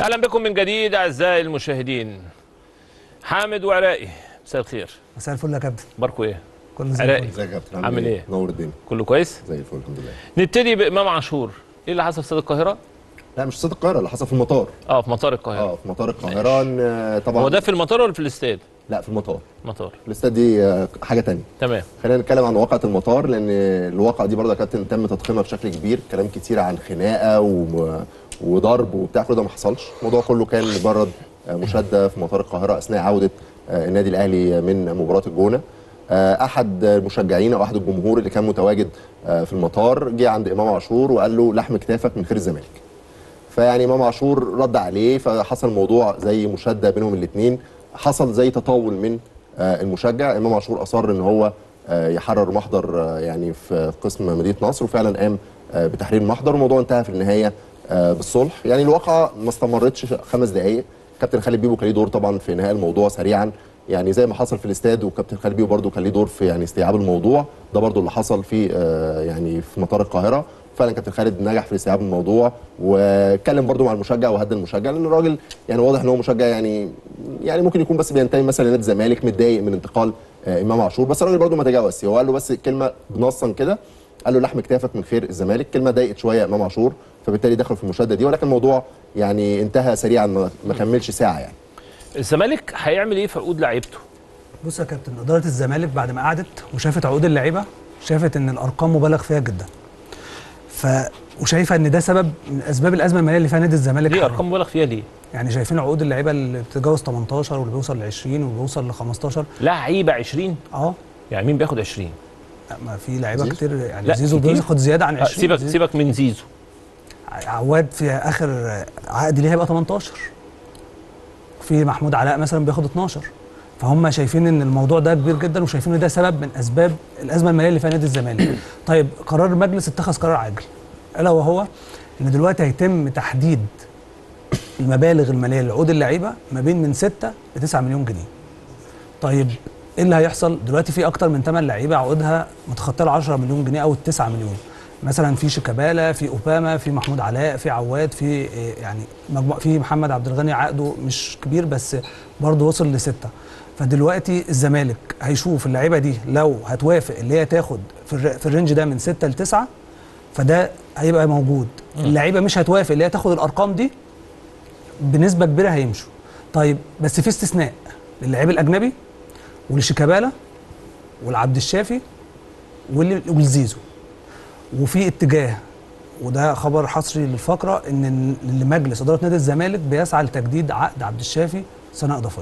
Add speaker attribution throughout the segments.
Speaker 1: اهلا بكم من جديد اعزائي المشاهدين حامد وعراقي مساء الخير
Speaker 2: مساء الفل يا كابتن
Speaker 1: اخباركم ايه
Speaker 2: كله زي
Speaker 1: عراقي.
Speaker 2: الفل
Speaker 3: ازيك يا كابتن
Speaker 1: عامل ايه؟
Speaker 3: نور الدنيا
Speaker 1: كله كويس
Speaker 3: زي الفل الحمد لله
Speaker 1: نبتدي بامام عاشور ايه اللي حصل في استاد القاهره
Speaker 3: لا مش استاد القاهره اللي حصل في المطار
Speaker 1: اه في مطار القاهره
Speaker 3: اه في مطار القاهره إن- طبعا
Speaker 1: هو ده في المطار ولا في الاستاد
Speaker 3: لا في المطار
Speaker 1: مطار
Speaker 3: الاستاد دي آه، حاجه تانية
Speaker 1: تمام
Speaker 3: خلينا نتكلم عن واقعه المطار لان الواقعه دي برضه يا كابتن تم تضخيمها بشكل كبير كلام كتير عن خناقه و... وضرب وبتاع كل ده ما حصلش الموضوع كله كان مجرد آه، مشاده في مطار القاهره اثناء عوده آه، النادي الاهلي من مباراه الجونه آه، احد المشجعين او احد الجمهور اللي كان متواجد آه، في المطار جه عند امام عاشور وقال له لحم كتافك من خير الزمالك فيعني امام عاشور رد عليه فحصل موضوع زي مشاده بينهم الاثنين حصل زي تطاول من آه، المشجع امام عاشور اصر ان هو آه، يحرر محضر آه، يعني في قسم مدينه نصر وفعلا قام آه، بتحرير محضر والموضوع انتهى في النهايه آه، بالصلح يعني الواقعه ما استمرتش خمس دقائق كابتن خالد بيبو كان ليه دور طبعا في انهاء الموضوع سريعا يعني زي ما حصل في الاستاد وكابتن خالد بيبو برده كان ليه دور في يعني استيعاب الموضوع ده برده اللي حصل في آه، يعني في مطار القاهره فعلا كابتن خالد نجح في استيعاب الموضوع واتكلم برده مع المشجع وهدى المشجع لان الراجل يعني واضح ان هو مشجع يعني يعني ممكن يكون بس بينتمي مثلا لنادي الزمالك متضايق من انتقال آه، امام عاشور بس الراجل برده ما تجاوزش هو قال له بس كلمه بنصا كده قال له لحم كتافك من خير الزمالك كلمه ضايقت شويه امام عاشور فبالتالي دخلوا في المشاده دي ولكن الموضوع يعني انتهى سريعا ما ما كملش ساعه يعني
Speaker 1: الزمالك هيعمل ايه في عقود لعيبته
Speaker 2: بص يا كابتن اداره الزمالك بعد ما قعدت وشافت عقود اللعيبه شافت ان الارقام مبالغ فيها جدا ف وشايفه ان ده سبب من اسباب الازمه الماليه اللي فيها نادي الزمالك
Speaker 1: ليه
Speaker 2: حالياً.
Speaker 1: ارقام مبالغ فيها ليه
Speaker 2: يعني شايفين عقود اللعيبه اللي بتتجاوز 18 واللي بيوصل ل 20 واللي بيوصل ل 15
Speaker 1: لعيبه 20
Speaker 2: اه
Speaker 1: يعني مين بياخد 20
Speaker 2: لا، ما في لعيبه
Speaker 3: زيزو؟
Speaker 2: كتير يعني
Speaker 1: لا،
Speaker 2: زيزو
Speaker 1: كتير.
Speaker 2: بياخد زياده عن
Speaker 1: آه،
Speaker 2: 20
Speaker 1: سيبك
Speaker 2: زيزو-
Speaker 1: سيبك من زيزو
Speaker 2: عواد في اخر عقد ليه هيبقى 18 في محمود علاء مثلا بياخد 12 فهم شايفين ان الموضوع ده كبير جدا وشايفين ان ده سبب من اسباب الازمه الماليه اللي فيها نادي الزمالك طيب قرار المجلس اتخذ قرار عاجل الا وهو ان دلوقتي هيتم تحديد المبالغ الماليه لعقود اللعيبه ما بين من 6 ل 9 مليون جنيه طيب ايه اللي هيحصل دلوقتي في اكتر من 8 لعيبه عقودها متخطيه ال 10 مليون جنيه او ال 9 مليون مثلا في شيكابالا في اوباما في محمود علاء في عواد في إيه يعني مجموع في محمد عبد الغني عقده مش كبير بس برضه وصل لستة فدلوقتي الزمالك هيشوف اللعيبه دي لو هتوافق اللي هي تاخد في, الر... في الرينج ده من 6 ل 9 فده هيبقى موجود اللعيبه مش هتوافق اللي هي تاخد الارقام دي بنسبه كبيره هيمشوا طيب بس في استثناء للعيب الاجنبي ولشيكابالا والعبد الشافي واللي- والزيزو وفي اتجاه وده خبر حصري للفقره ان ال- مجلس اداره نادي الزمالك بيسعى لتجديد عقد عبد الشافي سنه اضافيه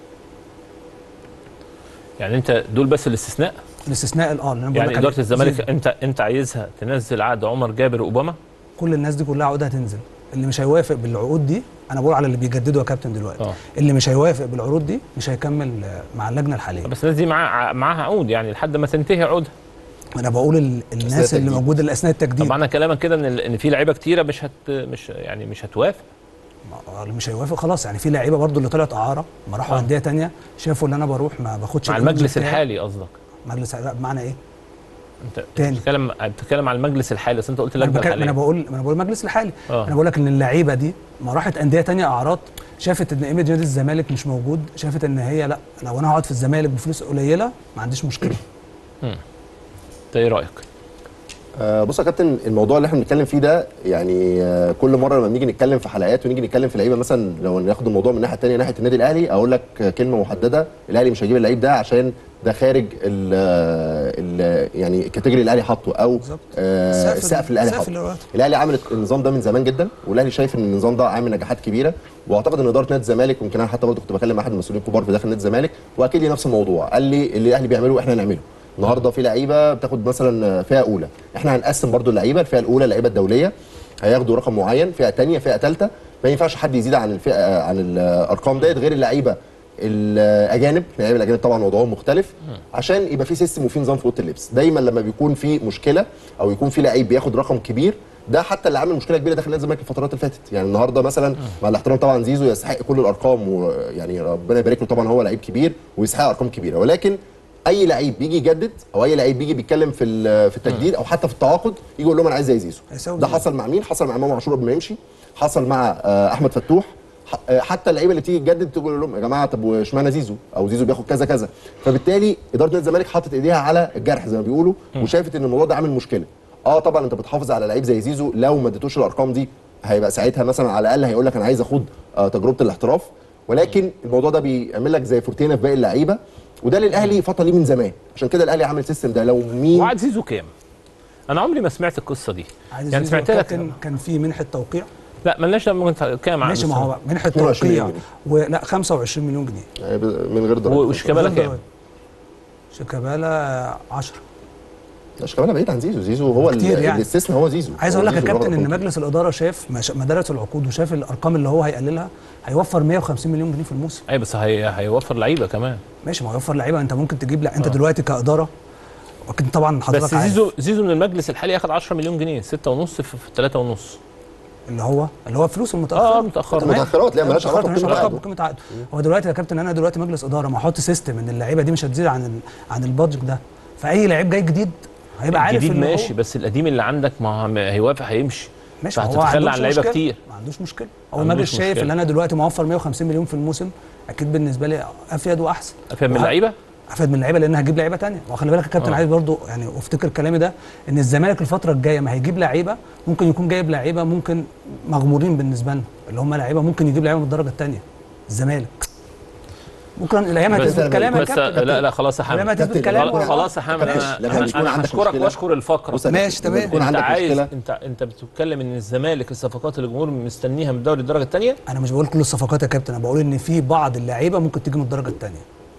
Speaker 1: يعني انت دول بس الاستثناء
Speaker 2: الاستثناء اه اللي انا بقول
Speaker 1: يعني
Speaker 2: لك عليه.
Speaker 1: اداره الزمالك
Speaker 2: زيزو.
Speaker 1: انت انت عايزها تنزل عقد عمر جابر اوباما
Speaker 2: كل الناس دي كلها عقودها هتنزل اللي مش هيوافق بالعقود دي انا بقول على اللي بيجددوا يا كابتن دلوقتي
Speaker 1: اه
Speaker 2: اللي مش هيوافق بالعروض دي مش هيكمل آه، مع اللجنه الحاليه
Speaker 1: بس الناس دي معاها معاها عقود يعني لحد ما تنتهي عقودها
Speaker 2: انا بقول ال- الناس اللي
Speaker 3: التجديد.
Speaker 2: موجوده اللي اثناء التجديد
Speaker 1: طب معنى كلامك كده ان ال- ان في لعيبه كتيره مش هت مش يعني مش هتوافق
Speaker 2: ما- اللي مش هيوافق خلاص يعني في لعيبه برضو اللي طلعت اعاره ما راحوا
Speaker 1: آه.
Speaker 2: انديه تانية شافوا ان انا بروح ما باخدش
Speaker 1: مع
Speaker 2: الإيمج
Speaker 1: المجلس
Speaker 2: بتاعي.
Speaker 1: الحالي قصدك
Speaker 2: مجلس لا بمعنى ايه؟
Speaker 1: انت
Speaker 2: تاني.
Speaker 1: بتتكلم بتتكلم على المجلس الحالي بس انت قلت
Speaker 2: انا
Speaker 1: اللجنه
Speaker 2: بك- ما انا
Speaker 1: الحاليه
Speaker 2: بقول ما انا بقول المجلس الحالي
Speaker 1: آه.
Speaker 2: انا بقول لك ان اللعيبه دي ما راحت انديه تانية اعراض شافت ان ايمج نادي الزمالك مش موجود شافت ان هي لا لو انا هقعد في الزمالك بفلوس قليله ما عنديش مشكله
Speaker 1: انت ايه رايك؟
Speaker 3: آه، بص يا كابتن الموضوع اللي احنا بنتكلم فيه ده يعني آه، كل مره لما بنيجي نتكلم في حلقات ونيجي نتكلم في لعيبه مثلا لو ناخد الموضوع من الناحيه الثانيه ناحيه النادي الاهلي اقول لك آه، كلمه محدده الاهلي مش هيجيب اللعيب ده عشان ده خارج ال ال يعني الكاتيجوري اللي الاهلي حاطه او
Speaker 2: بالظبط.
Speaker 3: آه
Speaker 2: السقف-
Speaker 3: السقف اللي الاهلي
Speaker 2: السقف
Speaker 3: حاطه
Speaker 2: اللي هو-
Speaker 3: الاهلي عامل النظام ده من زمان جدا والاهلي شايف ان النظام ده عامل نجاحات كبيره واعتقد ان اداره نادي الزمالك ويمكن انا حتى برضه كنت بكلم احد المسؤولين الكبار في داخل نادي الزمالك واكيد لي نفس الموضوع قال لي اللي الاهلي بيعمله احنا نعمله النهارده في لعيبه بتاخد مثلا فئه اولى احنا هنقسم برضه اللعيبه الفئه الاولى اللعيبه الدوليه هياخدوا رقم معين فئه ثانيه فئه ثالثه ما ينفعش حد يزيد عن الفئه عن الارقام ديت غير اللعيبه الاجانب اللعيبه الاجانب طبعا وضعهم مختلف عشان يبقى في سيستم وفي نظام في اوضه اللبس دايما لما بيكون في مشكله او يكون في لعيب بياخد رقم كبير ده حتى اللي عامل مشكله كبيره داخل نادي الزمالك الفترات اللي فاتت يعني النهارده مثلا مع الاحترام طبعا زيزو يستحق كل الارقام ويعني ربنا يبارك له طبعا هو لعيب كبير ويستحق ارقام كبيره ولكن اي لعيب بيجي يجدد او اي لعيب بيجي بيتكلم في ال- في التجديد او حتى في التعاقد يجي يقول لهم انا عايز زي زيزو
Speaker 2: هيساوي
Speaker 3: ده
Speaker 2: زيزو.
Speaker 3: حصل مع مين حصل مع امام عاشور قبل ما يمشي حصل مع آه، احمد فتوح ح- حتى اللعيبه اللي بتيجي تجدد تقول لهم يا جماعه طب واشمعنى زيزو او زيزو بياخد كذا كذا فبالتالي اداره نادي الزمالك حطت ايديها على الجرح زي ما بيقولوا وشافت ان الموضوع ده عامل مشكله اه طبعا انت بتحافظ على لعيب زي زيزو لو ما اديتوش الارقام دي هيبقى ساعتها مثلا على الاقل هيقول لك انا عايز اخد آه تجربه الاحتراف ولكن الموضوع ده بيعمل لك زي فورتينا في باقي اللعيبه وده اللي الاهلي فطن ليه من زمان عشان كده الاهلي عامل سيستم ده لو مين
Speaker 1: وعد زيزو كام؟ انا عمري ما سمعت القصه دي
Speaker 2: عايز
Speaker 1: يعني
Speaker 2: زيزو
Speaker 1: سمعت لك
Speaker 2: كان كان في منحه توقيع
Speaker 1: لا مالناش دعوه ممكن كام
Speaker 2: ماشي ما هو منحه
Speaker 3: 22
Speaker 2: توقيع
Speaker 3: مليون.
Speaker 2: ولا 25 مليون جنيه
Speaker 3: يعني من غير ضرر
Speaker 1: وشيكابالا
Speaker 2: غير
Speaker 1: كام؟
Speaker 2: ضرائب. شيكابالا 10
Speaker 3: لا شيكابالا بعيد عن زيزو زيزو هو
Speaker 2: كتير
Speaker 3: ال-
Speaker 2: يعني.
Speaker 3: الاستثناء هو زيزو
Speaker 2: عايز
Speaker 3: هو
Speaker 2: اقول لك يا
Speaker 3: زيزو
Speaker 2: كابتن
Speaker 3: بره
Speaker 2: ان مجلس الاداره شاف مش- مدارس العقود وشاف الارقام اللي هو هيقللها هيوفر 150 مليون جنيه في الموسم
Speaker 1: اي بس هي هيوفر لعيبه كمان
Speaker 2: ماشي ما هو هيوفر لعيبه انت ممكن تجيب لا انت دلوقتي كاداره وكنت طبعا حضرتك
Speaker 1: بس
Speaker 2: عارف
Speaker 1: زيزو زيزو من المجلس الحالي ياخد 10 مليون جنيه 6 ونص في 3 ونص
Speaker 2: اللي هو اللي هو فلوس المتاخره
Speaker 1: اه متاخر
Speaker 2: تمام.
Speaker 3: متأخرات، لا، مالهاش علاقة
Speaker 2: مالهاش
Speaker 3: بقيمة
Speaker 2: علاقه
Speaker 3: عقده.
Speaker 2: بقيمه عقده هو دلوقتي يا كابتن انا دلوقتي مجلس اداره ما احط سيستم ان اللعيبه دي مش هتزيد عن ال... عن البادجت ده فاي لعيب جاي جديد هيبقى عارف
Speaker 1: الجديد
Speaker 2: إن هو-
Speaker 1: ماشي بس القديم اللي عندك ما هو هيوافق هيمشي
Speaker 2: ماشي هو
Speaker 1: فهتتخلى
Speaker 2: عندوش
Speaker 1: عن لعيبه
Speaker 2: مشكلة.
Speaker 1: كتير
Speaker 2: ما عندوش مشكله هو
Speaker 1: ما عندوش
Speaker 2: المجلس شايف
Speaker 1: مشكلة.
Speaker 2: ان انا دلوقتي موفر 150 مليون في الموسم اكيد بالنسبه لي افيد واحسن
Speaker 1: افهم من
Speaker 2: وه-
Speaker 1: اللعيبه
Speaker 2: افيد من اللعيبه لان هجيب لعيبه تانية وخلي بالك يا كابتن
Speaker 1: آه.
Speaker 2: عايز برضو يعني وافتكر كلامي ده ان الزمالك الفتره الجايه ما هيجيب لعيبه ممكن يكون جايب لعيبه ممكن مغمورين بالنسبه لنا اللي هم لعيبه ممكن يجيب لعيبه من الدرجه الثانيه الزمالك ممكن الايام
Speaker 1: بس-
Speaker 2: هتثبت كلامي يا
Speaker 1: بس
Speaker 2: كابتن
Speaker 1: لا لا خلاص يا
Speaker 2: لما
Speaker 1: حامد
Speaker 2: تثبت
Speaker 3: كابتن،
Speaker 2: كلامي
Speaker 3: لما-
Speaker 1: خلاص يا حامد
Speaker 3: معلش،
Speaker 1: انا
Speaker 3: لما
Speaker 1: انا,
Speaker 3: بيكون
Speaker 1: أنا
Speaker 3: عندك
Speaker 1: هشكرك
Speaker 3: مشكلة-
Speaker 1: واشكر الفقره
Speaker 3: بص يا
Speaker 2: ماشي،
Speaker 3: كابتن، لما
Speaker 2: تمام.
Speaker 3: يكون
Speaker 1: انت
Speaker 3: عندك
Speaker 1: عايز
Speaker 3: مشكله
Speaker 1: انت انت بتتكلم ان الزمالك الصفقات اللي الجمهور مستنيها من الدوري الدرجه الثانيه
Speaker 2: انا مش بقول كل الصفقات يا كابتن انا بقول ان في بعض اللعيبه ممكن تيجي من الدرجه الثانيه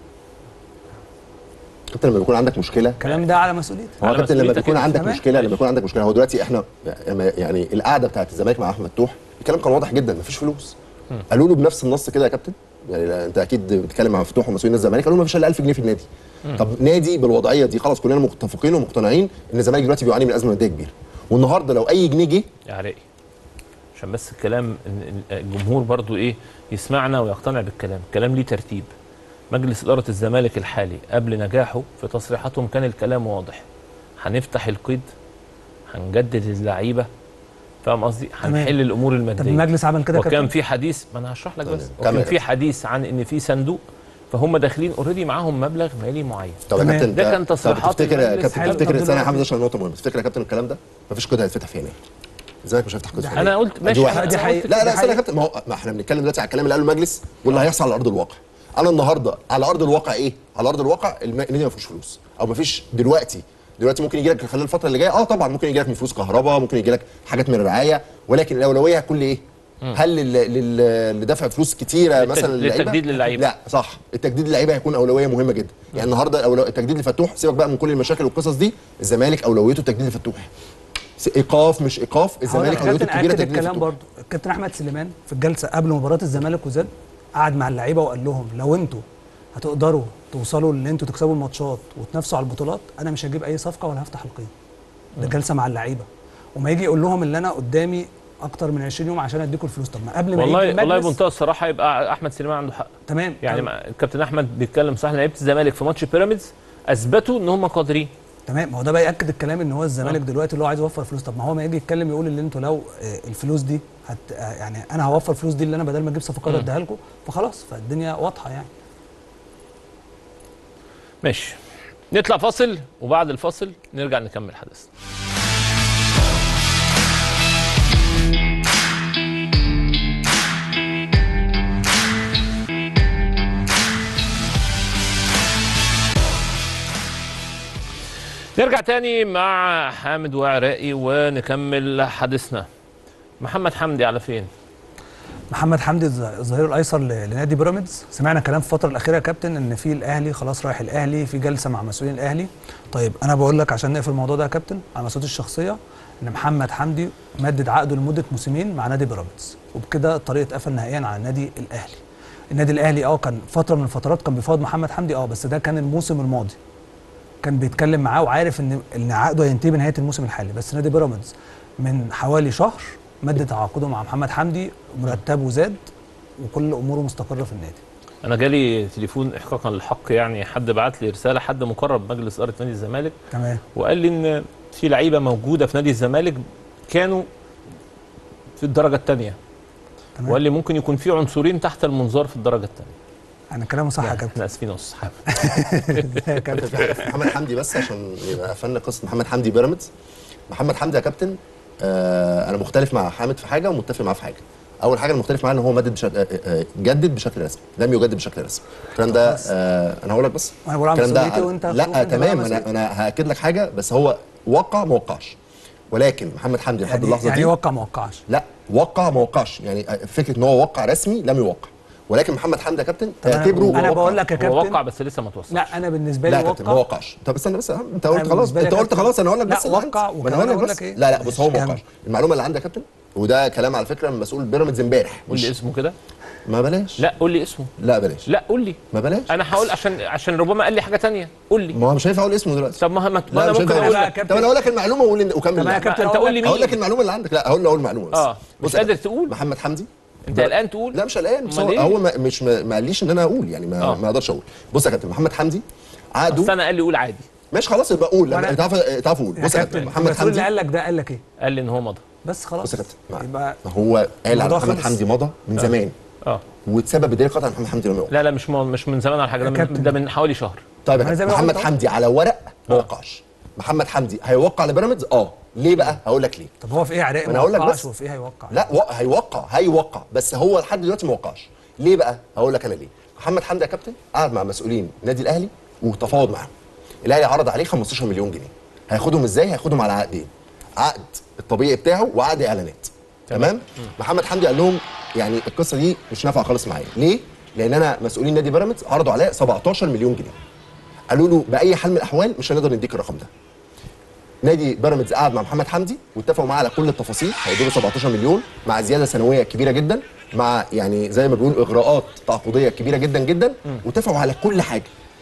Speaker 3: كابتن لما بيكون عندك مشكله
Speaker 2: الكلام ده على مسؤوليتي
Speaker 3: هو
Speaker 1: على
Speaker 3: كابتن لما
Speaker 1: مسؤوليتك
Speaker 3: بيكون
Speaker 1: انت.
Speaker 3: عندك
Speaker 2: تمام.
Speaker 3: مشكله لما يكون عندك مشكله هو دلوقتي احنا يعني القعده بتاعت الزمالك مع احمد فتوح الكلام كان واضح جدا مفيش فلوس قالوا له بنفس النص كده يا كابتن يعني لا، انت اكيد بتتكلم مع فتوح ومسؤولين نادي الزمالك قالوا له مفيش الا 1000 جنيه في النادي طب نادي بالوضعيه دي خلاص كلنا متفقين ومقتنعين ان الزمالك دلوقتي بيعاني من ازمه ماديه كبيره والنهارده لو اي جنيه جه
Speaker 1: يا عراقي عشان بس الكلام إن الجمهور برضو ايه يسمعنا ويقتنع بالكلام الكلام ليه ترتيب مجلس إدارة الزمالك الحالي قبل نجاحه في تصريحاتهم كان الكلام واضح هنفتح القيد هنجدد اللعيبه فاهم قصدي
Speaker 2: تمام.
Speaker 1: هنحل الامور
Speaker 2: طب
Speaker 1: الماديه
Speaker 2: المجلس عمل كده يا
Speaker 1: وكان
Speaker 2: كابتن
Speaker 1: في حديث ما انا هشرح لك بس
Speaker 3: كمل.
Speaker 1: وكان في حديث عن ان في صندوق فهم داخلين اوريدي معاهم مبلغ مالي معين
Speaker 3: طب يا
Speaker 2: تمام.
Speaker 3: كابتن
Speaker 1: ده
Speaker 3: ده-
Speaker 1: كان
Speaker 3: طب
Speaker 1: تصريحات
Speaker 3: تفتكر يا
Speaker 1: المجلس.
Speaker 3: كابتن
Speaker 2: حلو.
Speaker 3: تفتكر
Speaker 2: طب
Speaker 3: ثانيه يا
Speaker 2: دلوقتي-
Speaker 3: حمزه عشان نقطه مهمه تفتكر يا كابتن الكلام ده مفيش قيد هيتفتح في يناير الزمالك مش هيفتح قيد في يناير
Speaker 1: انا قلت ماشي
Speaker 3: واحد.
Speaker 1: أنا
Speaker 2: دي
Speaker 1: قلت-
Speaker 2: حقيقة.
Speaker 3: لا لا
Speaker 2: دي
Speaker 3: استنى يا
Speaker 2: حقيقة.
Speaker 3: كابتن ما هو ما احنا بنتكلم دلوقتي على الكلام اللي قاله المجلس واللي هيحصل على ارض الواقع انا النهارده على ارض الواقع ايه على ارض الواقع الم- النادي ما فيهوش فلوس او ما فيش دلوقتي دلوقتي ممكن يجي لك خلال الفتره اللي جايه اه طبعا ممكن يجي لك من فلوس كهرباء ممكن يجي لك حاجات من الرعايه ولكن الاولويه هتكون لايه هل لل- لل- لدفع فلوس كتيره
Speaker 1: للتج-
Speaker 3: مثلا للعيبه
Speaker 1: للتجديد للعيبة.
Speaker 3: لا صح التجديد للعيبه هيكون اولويه مهمه جدا يعني النهارده الأولو- التجديد لفتوح سيبك بقى من كل المشاكل والقصص دي الزمالك اولويته التجديد لفتوح س- ايقاف مش ايقاف الزمالك اولويته
Speaker 2: كابتن
Speaker 3: الكبيره
Speaker 2: اكد
Speaker 3: تجديد
Speaker 2: الكلام
Speaker 3: لفتوح
Speaker 2: برضو الكابتن احمد سليمان في الجلسه قبل مباراه الزمالك وزد قعد مع اللعيبه وقال لهم لو انتوا هتقدروا توصلوا ان انتوا تكسبوا الماتشات وتنافسوا على البطولات انا مش هجيب اي صفقه ولا هفتح القيد ده جلسه مع اللعيبه وما يجي يقول لهم اللي انا قدامي اكتر من 20 يوم عشان اديكم الفلوس طب ما قبل ما
Speaker 1: والله
Speaker 2: يجي
Speaker 1: والله
Speaker 2: المجلس-
Speaker 1: بمنتهى الصراحه يبقى احمد سليمان عنده حق
Speaker 2: تمام
Speaker 1: يعني
Speaker 2: طب-
Speaker 1: ما- الكابتن احمد بيتكلم صح لعيبه الزمالك في ماتش بيراميدز اثبتوا ان هم قادرين
Speaker 2: تمام ما هو ده بقى ياكد الكلام ان هو الزمالك دلوقتي اللي هو عايز يوفر فلوس طب ما هو ما يجي يتكلم يقول ان انتوا لو آه، الفلوس دي هت آه، يعني انا هوفر الفلوس دي اللي انا بدل ما اجيب صفقات
Speaker 1: مم.
Speaker 2: اديها لكم فخلاص فالدنيا واضحه يعني
Speaker 1: ماشي نطلع فاصل وبعد الفاصل نرجع نكمل حدثنا نرجع تاني مع حامد وعراقي ونكمل حديثنا محمد حمدي على فين؟
Speaker 2: محمد حمدي الظ- الظهير الايسر ل- لنادي بيراميدز سمعنا كلام في الفتره الاخيره يا كابتن ان في الاهلي خلاص رايح الاهلي في جلسه مع مسؤولين الاهلي طيب انا بقول لك عشان نقفل الموضوع ده يا كابتن على مسؤوليتي الشخصيه ان محمد حمدي مدد عقده لمده موسمين مع نادي بيراميدز وبكده الطريق اتقفل نهائيا على النادي الاهلي النادي الاهلي اه كان فتره من الفترات كان بيفاوض محمد حمدي اه بس ده كان الموسم الماضي كان بيتكلم معاه وعارف ان ان عقده هينتهي بنهايه الموسم الحالي بس نادي بيراميدز من حوالي شهر مد تعاقده مع محمد حمدي مرتبه زاد وكل اموره مستقره في النادي
Speaker 1: انا جالي تليفون احقاقا للحق يعني حد بعت لي رساله حد مقرب مجلس اداره نادي الزمالك
Speaker 2: تمام
Speaker 1: وقال لي ان في لعيبه موجوده في نادي الزمالك كانوا في الدرجه الثانيه
Speaker 2: تمام.
Speaker 1: وقال لي ممكن يكون في عنصرين تحت المنظار في الدرجه الثانيه
Speaker 2: انا كلامه صح يا كابتن
Speaker 1: احنا اسفين يا استاذ حامد
Speaker 2: يا كابتن
Speaker 3: محمد حمدي بس عشان يبقى قفلنا قصه محمد حمدي بيراميدز محمد حمدي يا كابتن آه انا مختلف مع حامد في حاجه ومتفق معاه في حاجه اول حاجه انا مختلف معاه ان هو مدد بشكل آه آه جدد بشكل رسمي لم يجدد بشكل رسمي الكلام ده آه انا هقول لك بس
Speaker 2: أنا بقول على
Speaker 3: الكلام
Speaker 2: مسؤوليتي وأنت خلاص
Speaker 3: لا
Speaker 2: أنت بقى
Speaker 3: تمام انا
Speaker 2: مسؤوليتي.
Speaker 3: انا هاكد لك حاجه بس هو وقع ما وقعش ولكن محمد حمدي لحد
Speaker 2: يعني
Speaker 3: اللحظه
Speaker 2: يعني
Speaker 3: دي
Speaker 2: وقع ما وقعش
Speaker 3: لا وقع ما وقعش يعني فكره ان هو وقع رسمي لم يوقع ولكن محمد حمدي يا كابتن
Speaker 2: طب أنا-
Speaker 3: اعتبره
Speaker 2: أنا
Speaker 3: وقع.
Speaker 2: بقول لك يا
Speaker 1: هو
Speaker 2: كابتن
Speaker 1: وقع بس لسه ما توصلش
Speaker 2: لا انا بالنسبه
Speaker 3: لا
Speaker 2: لي
Speaker 3: يا كابتن ما
Speaker 2: وقع
Speaker 3: وقعش طب استنى بس انت
Speaker 2: أنا
Speaker 3: قلت خلاص
Speaker 2: بالنسبة لي
Speaker 3: انت
Speaker 2: يا
Speaker 3: قلت
Speaker 2: كابتن-
Speaker 3: خلاص انا هقول لك
Speaker 2: لا،
Speaker 3: بس اللي عندي.
Speaker 2: وقع
Speaker 3: ما
Speaker 2: وكمان
Speaker 3: انا هقول
Speaker 2: أقول
Speaker 3: لك
Speaker 2: لك
Speaker 3: بس
Speaker 2: إيه؟
Speaker 3: لا لا بص هو ما
Speaker 2: يعني-
Speaker 3: وقعش المعلومه اللي عندك يا كابتن وده كلام على فكره من مسؤول بيراميدز امبارح
Speaker 1: قول لي
Speaker 3: مش
Speaker 1: اسمه كده
Speaker 3: ما بلاش
Speaker 1: لا قول لي اسمه
Speaker 3: لا بلاش
Speaker 1: لا قول لي
Speaker 3: ما بلاش
Speaker 1: انا هقول عشان عشان ربما قال لي حاجه تانية قول لي
Speaker 3: ما هو مش هينفع اقول اسمه دلوقتي
Speaker 1: طب ما ما ما
Speaker 3: لا
Speaker 1: انا
Speaker 3: مش
Speaker 1: ممكن
Speaker 3: هينفع
Speaker 1: اقول
Speaker 2: بقى
Speaker 3: لك
Speaker 1: لك
Speaker 3: طب انا اقول لك المعلومه وقول وكمل
Speaker 2: طب يا
Speaker 3: لا.
Speaker 2: كابتن
Speaker 1: انت
Speaker 2: أقول
Speaker 1: قول لي
Speaker 2: لك-
Speaker 1: مين
Speaker 3: اقول لك المعلومه اللي عندك لا هقول له اقول المعلومه بس
Speaker 1: اه
Speaker 3: بص
Speaker 1: مش
Speaker 3: يا
Speaker 1: قادر
Speaker 3: كابتن،
Speaker 1: تقول
Speaker 3: محمد حمدي
Speaker 1: انت قلقان تقول
Speaker 3: لا مش قلقان بس
Speaker 1: أمال
Speaker 3: هو
Speaker 1: إيه؟
Speaker 3: هو ما مش ما ما قاليش ان انا اقول يعني ما,
Speaker 1: آه.
Speaker 3: ما اقدرش اقول بص يا كابتن محمد حمدي
Speaker 1: بس
Speaker 3: عقده
Speaker 1: انا قال لي قول عادي
Speaker 3: ماشي خلاص يبقى قول
Speaker 2: وأنا-
Speaker 3: لما تعرف تعرف قول
Speaker 2: يا
Speaker 3: بص يا
Speaker 2: كابتن
Speaker 3: كابتن محمد
Speaker 2: المسؤول اللي
Speaker 3: حمدي
Speaker 2: قال لك ده قال لك ايه
Speaker 1: قال لي ان هو مضى
Speaker 2: بس خلاص
Speaker 3: بص يا كابتن ما-
Speaker 2: يبقى
Speaker 3: ما هو قال على
Speaker 2: الموضوع
Speaker 3: محمد
Speaker 2: خلص.
Speaker 3: حمدي مضى من زمان
Speaker 1: اه
Speaker 3: واتسبب بدليل قطع محمد حمدي لما يوقع
Speaker 1: لا لا مش م- مش من زمان على حاجه ده
Speaker 2: يا
Speaker 1: من,
Speaker 2: كابتن.
Speaker 1: ده من حوالي شهر
Speaker 3: طيب يا
Speaker 2: أنا زي
Speaker 3: كابتن،
Speaker 2: ما قلت
Speaker 3: محمد
Speaker 2: أهو.
Speaker 3: حمدي على ورق ما وقعش محمد حمدي هيوقع لبيراميدز اه ليه بقى هقول لك ليه
Speaker 2: طب هو في ايه عراق
Speaker 3: أنا
Speaker 2: ما
Speaker 3: هقول لك
Speaker 2: وقعش
Speaker 3: بس.
Speaker 2: وفي ايه هيوقع
Speaker 3: لا و... هيوقع هيوقع بس هو لحد دلوقتي ما وقعش ليه بقى هقول لك انا ليه محمد حمدي يا كابتن قعد مع مسؤولين النادي الاهلي وتفاوض معاهم الاهلي عرض عليه 15 مليون جنيه هياخدهم ازاي هياخدهم على عقدين عقد الطبيعي بتاعه وعقد اعلانات تمام محمد حمدي قال لهم يعني القصه دي مش نافعه خالص معايا ليه لان انا مسؤولين نادي بيراميدز عرضوا عليه 17 مليون جنيه قالوا له باي حال من الاحوال مش هنقدر نديك الرقم ده نادي بيراميدز قعد مع محمد حمدي واتفقوا معاه على كل التفاصيل هيدوا له 17 مليون مع زياده سنويه كبيره جدا مع يعني زي ما بيقولوا اغراءات تعاقديه كبيره جدا جدا واتفقوا على كل حاجه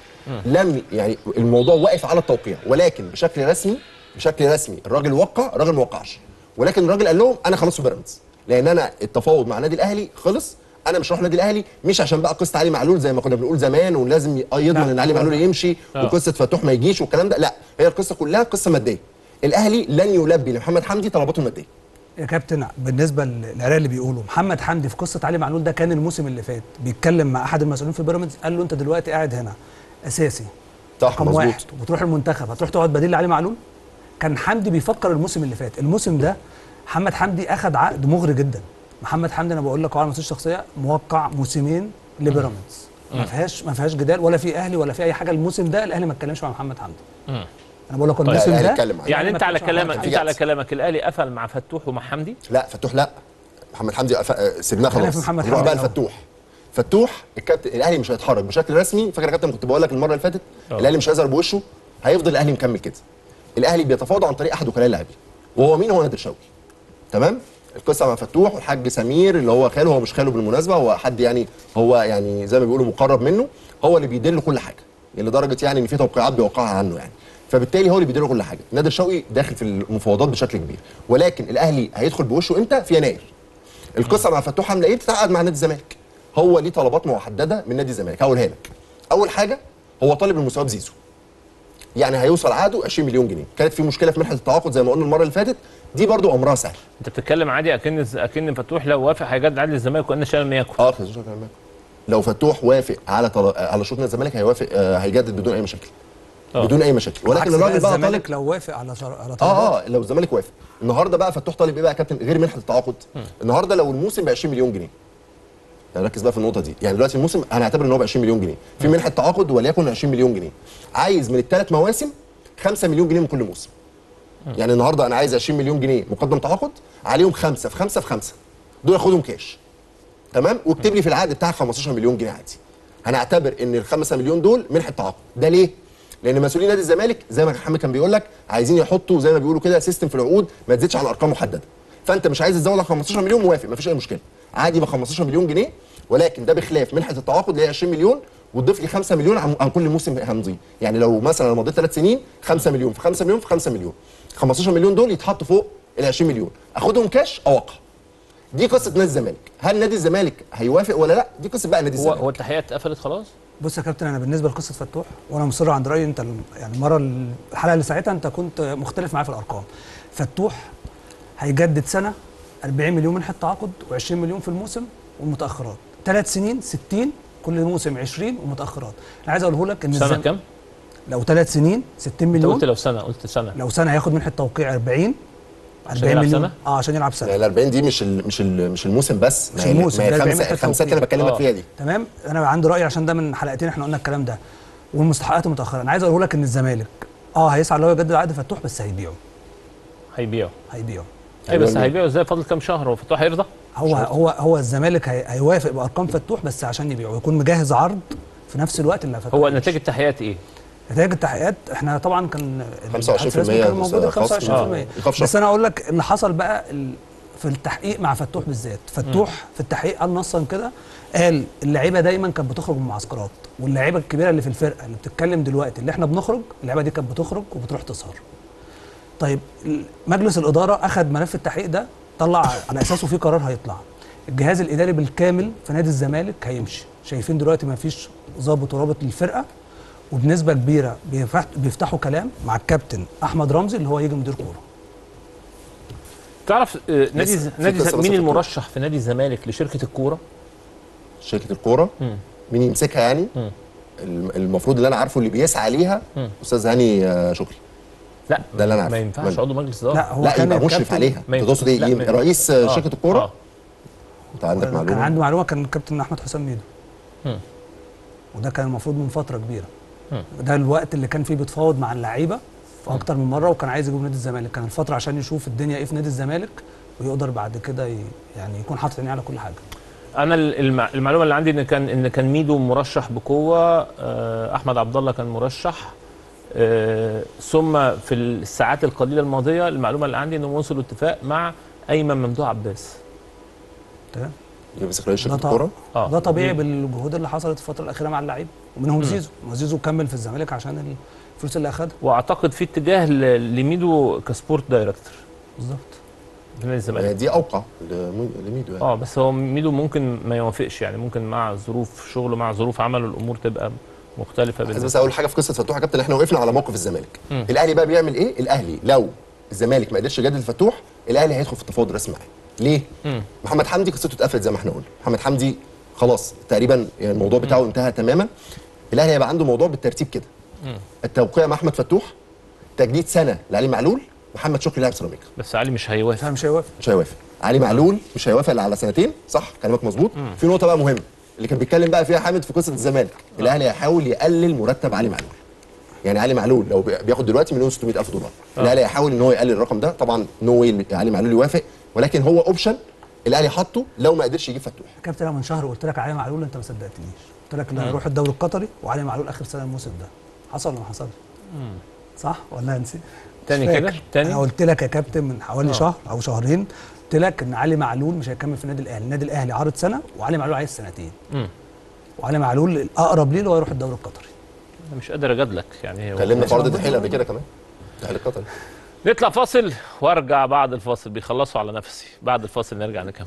Speaker 3: لم يعني الموضوع واقف على التوقيع ولكن بشكل رسمي بشكل رسمي الراجل وقع الراجل ما وقعش ولكن الراجل قال لهم انا خلاص في بيراميدز لان انا التفاوض مع النادي الاهلي خلص انا مش هروح النادي الاهلي مش عشان بقى قصه علي معلول زي ما كنا بنقول زمان ولازم ي- يضمن
Speaker 2: لا.
Speaker 3: ان علي معلول يمشي
Speaker 1: آه.
Speaker 3: وقصه فتوح ما يجيش والكلام ده لا هي القصه كلها قصه ماديه الاهلي لن يلبي لمحمد حمدي طلباته الماديه
Speaker 2: يا كابتن بالنسبه للعراق اللي بيقولوا محمد حمدي في قصه علي معلول ده كان الموسم اللي فات بيتكلم مع احد المسؤولين في بيراميدز قال له انت دلوقتي قاعد هنا اساسي
Speaker 3: صح
Speaker 2: رقم
Speaker 3: مظبوط
Speaker 2: واحد وتروح المنتخب هتروح تقعد بديل لعلي معلول كان حمدي بيفكر الموسم اللي فات الموسم ده محمد حمدي اخذ عقد مغري جدا محمد حمدي انا بقول لك على المستوى الشخصيه موقع موسمين لبيراميدز ما فيهاش ما فيهاش جدال ولا في اهلي ولا في اي حاجه الموسم ده الاهلي ما اتكلمش مع محمد حمدي
Speaker 1: مم.
Speaker 2: انا بقول لك
Speaker 1: طيب.
Speaker 2: الموسم
Speaker 3: الأهلي
Speaker 2: ده
Speaker 3: اتكلم معاه.
Speaker 1: يعني
Speaker 2: الأهلي
Speaker 1: انت
Speaker 2: ما
Speaker 1: على
Speaker 2: اتكلمش مع محمد
Speaker 1: كلامك
Speaker 2: حمدي.
Speaker 1: انت على كلامك الاهلي قفل مع فتوح ومع حمدي
Speaker 3: لا فتوح لا محمد حمدي أف- آه، سيبناه
Speaker 2: خلينا
Speaker 3: خلاص
Speaker 2: في محمد
Speaker 3: نروح
Speaker 2: حمدي
Speaker 3: بقى
Speaker 2: الأول.
Speaker 3: لفتوح فتوح الكابتن الاهلي مش هيتحرك بشكل رسمي فاكر يا كابتن كنت بقول لك المره اللي فاتت
Speaker 1: أه.
Speaker 3: الاهلي مش هيظهر بوشه هيفضل الاهلي مكمل كده الاهلي بيتفاوض عن طريق احد وكلاء اللاعبين وهو مين هو نادر شوقي تمام القصه مع فتوح والحاج سمير اللي هو خاله هو مش خاله بالمناسبه هو حد يعني هو يعني زي ما بيقولوا مقرب منه هو اللي بيدير له كل حاجه لدرجه يعني ان في توقيعات بيوقعها عنه يعني فبالتالي هو اللي بيدير له كل حاجه نادر شوقي داخل في المفاوضات بشكل كبير ولكن الاهلي هيدخل بوشه امتى في يناير القصه مع فتوح عامله ايه بتتعقد مع نادي الزمالك هو ليه طلبات محدده من نادي الزمالك هقولها لك اول حاجه هو طالب المساواه بزيزو يعني هيوصل عقده 20 مليون جنيه كانت في مشكله في منحه التعاقد زي ما قلنا المره اللي فاتت دي برضو امرها سهل
Speaker 1: انت بتتكلم عادي اكن اكن فتوح لو وافق هيجدد عادل الزمالك وان شاء لم يكن
Speaker 3: اه خلاص شكرا لك. لو فتوح وافق على طل... على شروط نادي الزمالك هيوافق آه هيجدد بدون اي مشاكل
Speaker 1: آه.
Speaker 3: بدون اي مشاكل ولكن
Speaker 2: عكس بقى
Speaker 3: الراجل بقى طالب
Speaker 2: الزمالك لو وافق على شر... على طلبات
Speaker 3: اه اه لو الزمالك وافق النهارده بقى فتوح طالب ايه بقى يا كابتن غير منحه التعاقد النهارده لو الموسم ب 20 مليون جنيه يعني ركز بقى في النقطه دي يعني دلوقتي الموسم هنعتبر ان هو ب 20 مليون جنيه في منحه تعاقد وليكن 20 مليون جنيه عايز من الثلاث مواسم 5 مليون جنيه من كل موسم يعني النهارده انا عايز 20 مليون جنيه مقدم تعاقد عليهم خمسه في خمسه في خمسه دول اخدهم كاش تمام واكتب لي في العقد بتاعك 15 مليون جنيه عادي هنعتبر ان ال 5 مليون دول منحه تعاقد ده ليه لان مسؤولين نادي الزمالك زي ما محمد كان بيقول لك عايزين يحطوا زي ما بيقولوا كده سيستم في العقود ما تزيدش عن ارقام محدده فانت مش عايز تزود على 15 مليون موافق مفيش اي مشكله عادي ب 15 مليون جنيه ولكن ده بخلاف منحه التعاقد اللي هي 20 مليون وتضيف لي 5 مليون عن عن كل موسم همضيه يعني لو مثلا انا مضيت ثلاث سنين 5 مليون في 5 مليون في 5 مليون 15 مليون دول يتحطوا فوق ال 20 مليون اخدهم كاش اوقع دي قصه نادي الزمالك هل نادي الزمالك هيوافق ولا لا دي قصه بقى نادي
Speaker 1: هو
Speaker 3: الزمالك
Speaker 1: هو التحقيقات اتقفلت خلاص
Speaker 2: بص يا كابتن انا بالنسبه لقصه فتوح وانا مصر عند رايي انت الم- يعني المره الحلقه اللي ساعتها انت كنت مختلف معايا في الارقام فتوح هيجدد سنه 40 مليون منحه تعاقد و20 مليون في الموسم والمتاخرات ثلاث سنين 60 كل موسم 20 ومتاخرات انا عايز اقوله لك ان
Speaker 1: سنه
Speaker 2: الزم-
Speaker 1: كام؟
Speaker 2: لو ثلاث سنين 60
Speaker 1: انت
Speaker 2: مليون
Speaker 1: قلت لو سنه قلت سنه
Speaker 2: لو سنه هياخد منحه توقيع 40
Speaker 1: عشان
Speaker 2: 40
Speaker 1: يلعب
Speaker 2: مليون
Speaker 1: سنة؟
Speaker 2: اه عشان يلعب سنه
Speaker 3: يعني ال 40 دي مش ال مش ال مش الموسم بس
Speaker 2: مش
Speaker 3: ما هي-
Speaker 2: الموسم،
Speaker 3: ما هي
Speaker 2: ده 40
Speaker 3: الخمسه
Speaker 2: حتى
Speaker 3: الخمسات اللي
Speaker 2: توقيت.
Speaker 3: بكلمك
Speaker 1: آه.
Speaker 3: فيها دي
Speaker 2: تمام انا عندي راي عشان ده من حلقتين احنا قلنا الكلام ده والمستحقات المتاخره انا عايز اقول لك ان الزمالك اه هيسعى ان هو يجدد عقد فتوح بس هيبيعه
Speaker 1: هيبيعوا
Speaker 2: هيبيعه
Speaker 1: اي بس
Speaker 3: هيبيعوا مين؟
Speaker 1: هيبيعوا ازاي فاضل كام شهر هو فتوح هيرضى؟
Speaker 2: هو هو هو الزمالك هي هيوافق بارقام فتوح بس عشان يبيعه ويكون مجهز عرض في نفس الوقت اللي فتوح
Speaker 1: هو
Speaker 2: يمشي.
Speaker 1: نتائج التحقيقات ايه؟
Speaker 2: نتائج التحقيقات احنا طبعا كان
Speaker 3: 25%
Speaker 2: كان موجود ال
Speaker 3: خصم.
Speaker 2: 25%
Speaker 3: آه. إيقاف شهر.
Speaker 2: بس انا اقول لك اللي حصل بقى ال- في التحقيق مع فتوح بالذات فتوح في التحقيق قال نصا كده قال اللعيبه دايما كانت بتخرج من المعسكرات واللعيبه الكبيره اللي في الفرقه اللي بتتكلم دلوقتي اللي احنا بنخرج اللعيبه دي كانت بتخرج وبتروح تسهر طيب ال- مجلس الاداره اخذ ملف التحقيق ده طلع على اساسه في قرار هيطلع الجهاز الاداري بالكامل في نادي الزمالك هيمشي شايفين دلوقتي ما فيش ضابط ورابط للفرقه وبنسبه كبيره بيفتح- بيفتحوا كلام مع الكابتن احمد رمزي اللي هو يجي مدير كوره
Speaker 1: تعرف آه، نادي
Speaker 3: لسه- في
Speaker 1: نادي
Speaker 3: قصة بس
Speaker 1: مين
Speaker 3: في الكورة.
Speaker 1: المرشح في نادي الزمالك لشركه الكوره؟
Speaker 3: شركه الكوره
Speaker 1: مم.
Speaker 3: مين يمسكها يعني
Speaker 1: مم.
Speaker 3: الم- المفروض اللي انا عارفه اللي بيسعى ليها
Speaker 1: مم.
Speaker 3: استاذ هاني آه، شكري
Speaker 1: لا
Speaker 3: ده اللي أنا
Speaker 1: ما
Speaker 3: عارفه.
Speaker 1: ينفعش
Speaker 3: من-
Speaker 1: عضو مجلس اداره
Speaker 2: لا هو
Speaker 3: لا
Speaker 2: كان
Speaker 3: يبقى مشرف
Speaker 2: الكابتن-
Speaker 3: عليها
Speaker 1: ما
Speaker 3: انت تقصد
Speaker 1: ينفعش.
Speaker 3: ايه
Speaker 1: لا،
Speaker 3: يبقى
Speaker 1: ما-
Speaker 3: رئيس آه،
Speaker 1: آه.
Speaker 3: شركه الكوره
Speaker 1: آه.
Speaker 3: انت عندك
Speaker 2: كان
Speaker 3: معلومه
Speaker 2: عنده معلومه كان الكابتن احمد حسام ميدو
Speaker 1: مم.
Speaker 2: وده كان المفروض من فتره كبيره
Speaker 1: مم.
Speaker 2: ده الوقت اللي كان فيه بيتفاوض مع اللعيبه في اكتر من مره وكان عايز يجيب نادي الزمالك كان الفتره عشان يشوف الدنيا ايه في نادي الزمالك ويقدر بعد كده ي- يعني يكون حاطط عينيه على كل حاجه
Speaker 1: انا المع... المعلومه اللي عندي ان كان ان كان ميدو مرشح بقوه آه، احمد عبد الله كان مرشح آه، ثم في الساعات القليله الماضيه المعلومه اللي عندي انهم وصلوا اتفاق مع ايمن ممدوح عباس
Speaker 2: تمام
Speaker 3: يمسك رئيس شركه
Speaker 2: ده طبعا
Speaker 3: الكوره
Speaker 1: اه
Speaker 2: ده طبيعي
Speaker 1: دي-
Speaker 2: بالجهود اللي حصلت الفتره الاخيره مع اللعيبه ومنهم زيزو ما زيزو كمل في الزمالك عشان الفلوس اللي اخدها
Speaker 1: واعتقد في اتجاه ل- لميدو كسبورت دايركتور
Speaker 2: بالظبط
Speaker 1: في نادي
Speaker 3: آه،
Speaker 1: الزمالك
Speaker 3: دي اوقع لمي- لميدو يعني
Speaker 1: اه بس هو ميدو ممكن ما يوافقش يعني ممكن مع ظروف شغله مع ظروف عمله الامور تبقى مختلفه
Speaker 3: عايز
Speaker 1: بالنسبه
Speaker 3: بس اقول حاجه في قصه فتوح يا كابتن احنا وقفنا على موقف الزمالك
Speaker 1: مم.
Speaker 3: الاهلي بقى بيعمل ايه الاهلي لو الزمالك ما قدرش يجدد فتوح الاهلي هيدخل في التفاوض الرسمي معاه ليه
Speaker 1: مم.
Speaker 3: محمد حمدي قصته اتقفلت زي ما احنا قلنا محمد حمدي خلاص تقريبا يعني الموضوع بتاعه انتهى تماما الاهلي هيبقى عنده موضوع بالترتيب كده
Speaker 1: مم.
Speaker 3: التوقيع مع احمد فتوح تجديد سنه لعلي معلول محمد شكري لاعب سيراميكا
Speaker 1: بس علي مش هيوافق
Speaker 2: فمش هيوافق
Speaker 3: مش هيوافق علي معلول مش هيوافق الا على سنتين صح كلامك مظبوط في نقطه بقى مهمه اللي كان بيتكلم بقى فيها حامد في قصه الزمالك الاهلي هيحاول يقلل مرتب علي معلول يعني علي معلول لو بي- بياخد دلوقتي مليون 600 الف دولار الاهلي هيحاول ان هو يقلل الرقم ده طبعا نو واي علي معلول يوافق ولكن هو اوبشن الاهلي حاطه لو ما قدرش يجيب فتوح
Speaker 2: يا كابتن انا من شهر قلت لك علي معلول انت ما صدقتنيش قلت لك اللي هيروح الدوري القطري وعلي معلول اخر سنه الموسم ده حصل ولا ما حصلش صح ولا نسيت
Speaker 1: تاني
Speaker 2: مش
Speaker 1: كده
Speaker 2: فاكر.
Speaker 1: تاني
Speaker 2: انا قلت لك يا كابتن من حوالي
Speaker 1: آه.
Speaker 2: شهر او شهرين قلت لك ان علي معلول مش هيكمل في النادي الاهلي النادي الاهلي عارض سنه وعلي معلول عايز سنتين
Speaker 1: مم.
Speaker 2: وعلي معلول الاقرب ليه اللي هو يروح الدوري القطري
Speaker 1: انا مش قادر اجادلك يعني هو-
Speaker 3: كلمنا في عرض
Speaker 2: موجود.
Speaker 3: الدحيل قبل كده كمان الدحيل القطري
Speaker 1: نطلع فاصل وارجع بعد الفاصل بيخلصوا على نفسي بعد الفاصل نرجع نكمل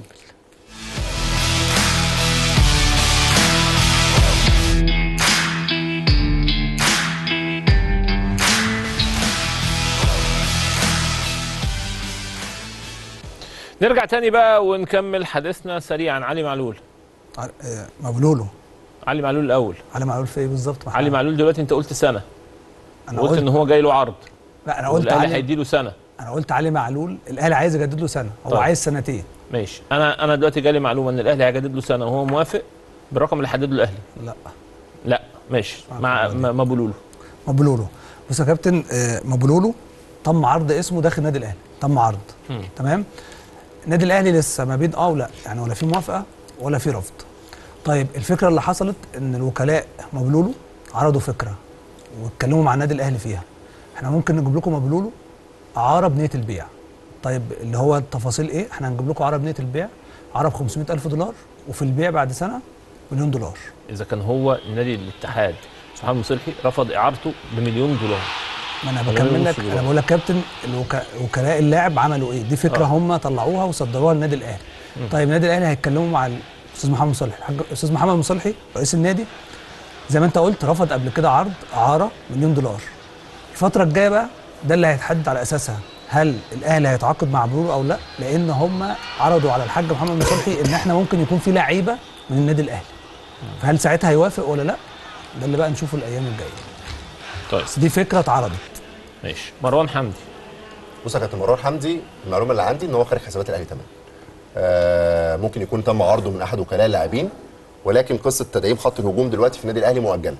Speaker 1: نرجع تاني بقى ونكمل حديثنا سريعا علي معلول
Speaker 2: ع- آه، مبلوله
Speaker 1: علي معلول الاول
Speaker 2: علي معلول في ايه بالظبط ما
Speaker 1: علي
Speaker 2: إحنا-
Speaker 1: معلول دلوقتي انت قلت سنه
Speaker 2: انا
Speaker 1: قلت
Speaker 2: قلت
Speaker 1: ان هو جاي له عرض
Speaker 2: لا انا قلت
Speaker 1: والاهلي
Speaker 2: علي
Speaker 1: هيديله سنه
Speaker 2: انا قلت علي معلول الاهلي عايز يجدد له سنه هو
Speaker 1: طيب.
Speaker 2: عايز سنتين
Speaker 1: ماشي انا انا دلوقتي جالي معلومه ان الاهلي هيجدد له سنه وهو موافق بالرقم اللي حدده الاهلي
Speaker 2: لا
Speaker 1: لا ماشي
Speaker 2: آه،
Speaker 1: مع
Speaker 2: طبعاً.
Speaker 1: ما ما بقولوا له
Speaker 2: مبلولو بص يا كابتن آه، مبلولو تم عرض اسمه داخل النادي الاهلي تم عرض
Speaker 1: مم.
Speaker 2: تمام النادي الاهلي لسه ما بين اه ولا يعني ولا في موافقه ولا في رفض طيب الفكره اللي حصلت ان الوكلاء مبلولو عرضوا فكره واتكلموا مع النادي الاهلي فيها احنا ممكن نجيب لكم مبلولو اعاره بنيه البيع طيب اللي هو التفاصيل ايه احنا هنجيب لكم اعاره بنيه البيع اعاره ب 500 الف دولار وفي البيع بعد سنه مليون دولار
Speaker 1: اذا كان هو نادي الاتحاد سبحان مصلحي رفض اعارته بمليون دولار
Speaker 2: ما انا
Speaker 1: ولا
Speaker 2: بكمل
Speaker 1: نص
Speaker 2: لك
Speaker 1: دولار.
Speaker 2: انا بقول لك كابتن الوكا... وكلاء اللاعب عملوا ايه دي فكره
Speaker 1: آه.
Speaker 2: هم طلعوها وصدروها للنادي الاهلي طيب النادي الاهلي هيتكلموا مع الاستاذ محمد مصلحي الحاج الاستاذ محمد مصلحي رئيس النادي زي ما انت قلت رفض قبل كده عرض اعاره مليون دولار الفتره الجايه بقى ده اللي هيتحدد على اساسها هل الاهلي هيتعاقد مع بلول او لا لان هم عرضوا على الحاج محمد مصلحي ان احنا ممكن يكون في لعيبه من النادي الاهلي فهل ساعتها هيوافق ولا لا ده اللي بقى نشوفه الايام الجايه
Speaker 1: طيب
Speaker 2: بس دي فكره اتعرضت
Speaker 1: ماشي مروان حمدي
Speaker 3: بص يا كابتن مروان حمدي المعلومه اللي عندي ان هو خارج حسابات الاهلي تماما آه ممكن يكون تم عرضه من احد وكلاء اللاعبين ولكن قصه تدعيم خط الهجوم دلوقتي في النادي الاهلي مؤجله